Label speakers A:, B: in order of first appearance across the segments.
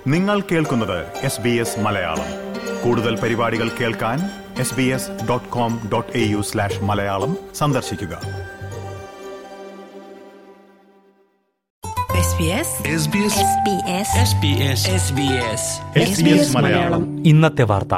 A: നിങ്ങൾ കേൾക്കുന്നത് S B S Malayalam കൂടുതൽ പരിപാടികൾ കേൾക്കാൻ S B S dot com dot A U slash Malayalam സന്ദർശിക്കുക
B: SBS
C: SBS
B: SBS
C: SBS SBS
A: SBS Malayalam
D: ഇന്നത്തെ വാർത്ത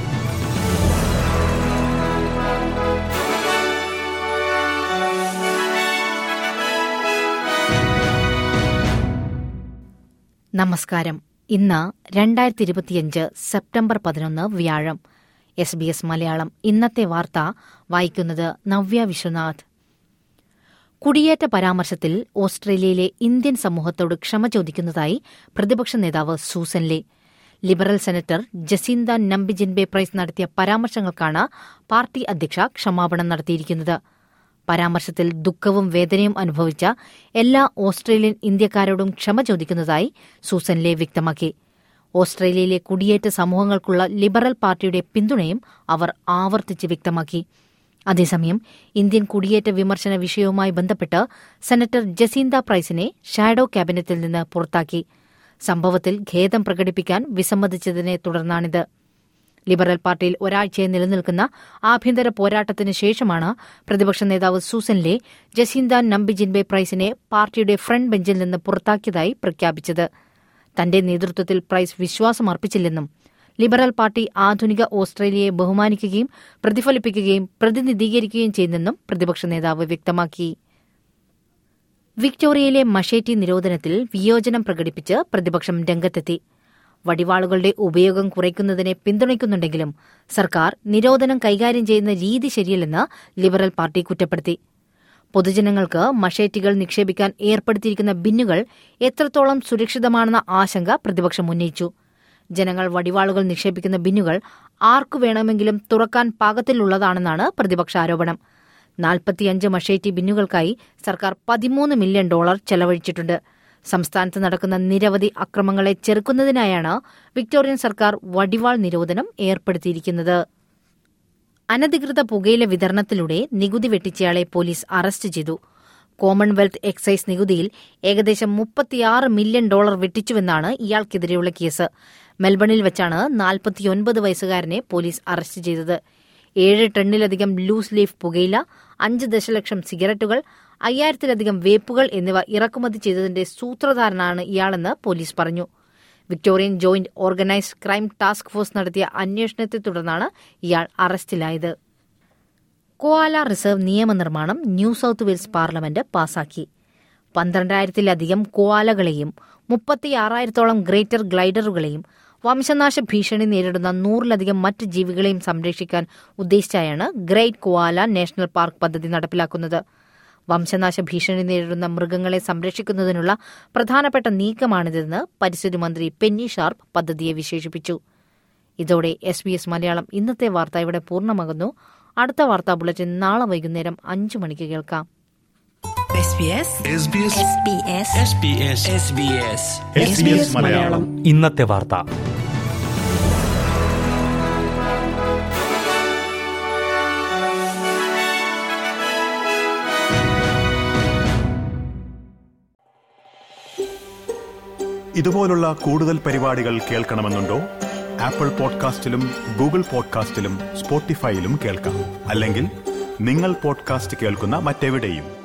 E: നമസ്കാരം ഇന്ന് രണ്ടായിരത്തി ഇരുപത്തിയഞ്ച് സെപ്റ്റംബർ പതിനൊന്ന് വ്യാഴം എസ് ബി എസ് മലയാളം ഇന്നത്തെ വാർത്ത വായിക്കുന്നത് നവ്യ വിശ്വനാഥ് കുടിയേറ്റ പരാമർശത്തിൽ ഓസ്ട്രേലിയയിലെ ഇന്ത്യൻ സമൂഹത്തോട് ക്ഷമ ചോദിക്കുന്നതായി പ്രതിപക്ഷ നേതാവ് Sussan Ley Liberal senator Jacinta Nampijinpa Price നടത്തിയ പരാമർശങ്ങൾക്കാണ് പാർട്ടി അധ്യക്ഷ ക്ഷമാപണം നടത്തിയിരിക്കുന്നത് പരാമർശത്തിൽ ദുഃഖവും വേദനയും അനുഭവിച്ച എല്ലാ ഓസ്ട്രേലിയൻ ഇന്ത്യക്കാരോടും ക്ഷമ ചോദിക്കുന്നതായി സൂസൻ ലേ വ്യക്തമാക്കി ഓസ്ട്രേലിയയിലെ കുടിയേറ്റ സമൂഹങ്ങൾക്കുള്ള ലിബറൽ പാർട്ടിയുടെ പിന്തുണയും അവർ ആവർത്തിച്ച് വ്യക്തമാക്കി അതേസമയം ഇന്ത്യൻ കുടിയേറ്റ വിമർശന വിഷയവുമായി ബന്ധപ്പെട്ട് സെനറ്റർ ജസീന്ത പ്രൈസിനെ ഷാഡോ ക്യാബിനറ്റിൽ നിന്ന് പുറത്താക്കി സംഭവത്തിൽ ഖേദം പ്രകടിപ്പിക്കാൻ വിസമ്മതിച്ചതിനെ തുടർന്നാണിത് ലിബറൽ പാർട്ടിയിൽ ഒരാഴ്ചയെ നിലനിൽക്കുന്ന ആഭ്യന്തര പോരാട്ടത്തിന് ശേഷമാണ് പ്രതിപക്ഷ നേതാവ് സൂസൻ ലേ ജസീന്ത നമ്പിജിൻബെ പ്രൈസിനെ പാർട്ടിയുടെ ഫ്രണ്ട് ബെഞ്ചിൽ നിന്ന് പുറത്താക്കിയതായി പ്രഖ്യാപിച്ചത് തന്റെ നേതൃത്വത്തിൽ പ്രൈസ് വിശ്വാസം അർപ്പിച്ചില്ലെന്നും ലിബറൽ പാർട്ടി ആധുനിക ഓസ്ട്രേലിയയെ ബഹുമാനിക്കുകയും പ്രതിഫലിപ്പിക്കുകയും പ്രതിനിധീകരിക്കുകയും ചെയ്യുന്നെന്നും പ്രതിപക്ഷ നേതാവ് വ്യക്തമാക്കി വിക്ടോറിയയിലെ മഷേറ്റി നിരോധനത്തിൽ വിയോജനം പ്രകടിപ്പിച്ച് പ്രതിപക്ഷം രംഗത്തെത്തി വടിവാളുകളുടെ ഉപയോഗം കുറയ്ക്കുന്നതിനെ പിന്തുണയ്ക്കുന്നുണ്ടെങ്കിലും സർക്കാർ നിരോധനം കൈകാര്യം ചെയ്യുന്ന രീതി ശരിയല്ലെന്ന് ലിബറൽ പാർട്ടി കുറ്റപ്പെടുത്തി പൊതുജനങ്ങൾക്ക് മഷേറ്റികൾ നിക്ഷേപിക്കാൻ ഏർപ്പെടുത്തിയിരിക്കുന്ന ബിന്നുകൾ എത്രത്തോളം സുരക്ഷിതമാണെന്ന ആശങ്ക പ്രതിപക്ഷം ഉന്നയിച്ചു ജനങ്ങൾ വടിവാളുകൾ നിക്ഷേപിക്കുന്ന ബിന്നുകൾ ആർക്കു വേണമെങ്കിലും തുറക്കാൻ പാകത്തിലുള്ളതാണെന്നാണ് പ്രതിപക്ഷ ആരോപണം നാൽപ്പത്തിയഞ്ച് മഷേറ്റി ബിന്നുകൾക്കായി സർക്കാർ പതിമൂന്ന് മില്യൺ ഡോളർ ചെലവഴിച്ചിട്ടുണ്ട് സംസ്ഥാനത്ത് നടക്കുന്ന നിരവധി അക്രമങ്ങളെ ചെറുക്കുന്നതിനായാണ് വിക്ടോറിയൻ സർക്കാർ വടിവാൾ നിരോധനം ഏർപ്പെടുത്തിയിരിക്കുന്നത് അനധികൃത പുകയില വിതരണത്തിലൂടെ നികുതി വെട്ടിച്ചയാളെ പോലീസ് അറസ്റ്റ് ചെയ്തു കോമൺവെൽത്ത് എക്സൈസ് നികുതിയിൽ ഏകദേശം മുപ്പത്തിയാറ് മില്യൺ ഡോളർ വെട്ടിച്ചുവെന്നാണ് ഇയാൾക്കെതിരെയുള്ള കേസ് മെൽബണിൽ വെച്ചാണ് നാൽപ്പത്തിയൊൻപത് വയസ്സുകാരനെ പോലീസ് അറസ്റ്റ് ചെയ്തത് ഏഴ് ടണ്ണിലധികം ലൂസ് ലീഫ് പുകയില അഞ്ച് ദശലക്ഷം സിഗരറ്റുകൾ അയ്യായിരത്തിലധികം വേപ്പുകൾ എന്നിവ ഇറക്കുമതി ചെയ്തതിന്റെ സൂത്രധാരനാണ് ഇയാളെന്ന് പോലീസ് പറഞ്ഞു Victorian joint organised crime task force നടത്തിയ അന്വേഷണത്തെ തുടർന്നാണ് ഇയാൾ അറസ്റ്റിലായത് കോആല റിസർവ് നിയമനിർമ്മാണം ന്യൂ സൌത്ത് വെയിൽസ് പാർലമെന്റ് പാസാക്കി പന്ത്രണ്ടായിരത്തിലധികം കോആലകളെയും മുപ്പത്തിയാറായിരത്തോളം ഗ്രേറ്റർ ഗ്ലൈഡറുകളെയും വംശനാശ ഭീഷണി നേരിടുന്ന നൂറിലധികം മറ്റ് ജീവികളെയും സംരക്ഷിക്കാൻ ഉദ്ദേശിച്ചായാണ് ഗ്രേറ്റ് കോആല നാഷണൽ പാർക്ക് പദ്ധതി നടപ്പിലാക്കുന്നത് വംശനാശ ഭീഷണി നേരിടുന്ന മൃഗങ്ങളെ സംരക്ഷിക്കുന്നതിനുള്ള പ്രധാനപ്പെട്ട നീക്കമാണിതെന്ന് പരിസ്ഥിതി മന്ത്രി പെന്നി ഷാർപ്പ് പദ്ധതിയെ വിശേഷിപ്പിച്ചു ഇതോടെ എസ് ബി എസ് മലയാളം ഇന്നത്തെ വാർത്ത ഇവിടെ പൂർണ്ണമാകുന്നു അടുത്ത വാർത്താ ബുള്ളറ്റിൻ നാളെ വൈകുന്നേരം അഞ്ചു മണിക്ക് കേൾക്കാം
B: SBS
C: SBS
B: SBS
C: SBS SBS
A: SBS Malayalam
D: ഇന്നത്തെ വാർത്ത
A: ഇതുപോലുള്ള കൂടുതൽ പരിപാടികൾ കേൾക്കണമെന്നുണ്ടോ ആപ്പിൾ പോഡ്കാസ്റ്റിലും ഗൂഗിൾ പോഡ്കാസ്റ്റിലും സ്പോട്ടിഫൈയിലും കേൾക്കാം അല്ലെങ്കിൽ നിങ്ങൾ പോഡ്കാസ്റ്റ് കേൾക്കുന്ന മറ്റെവിടെയും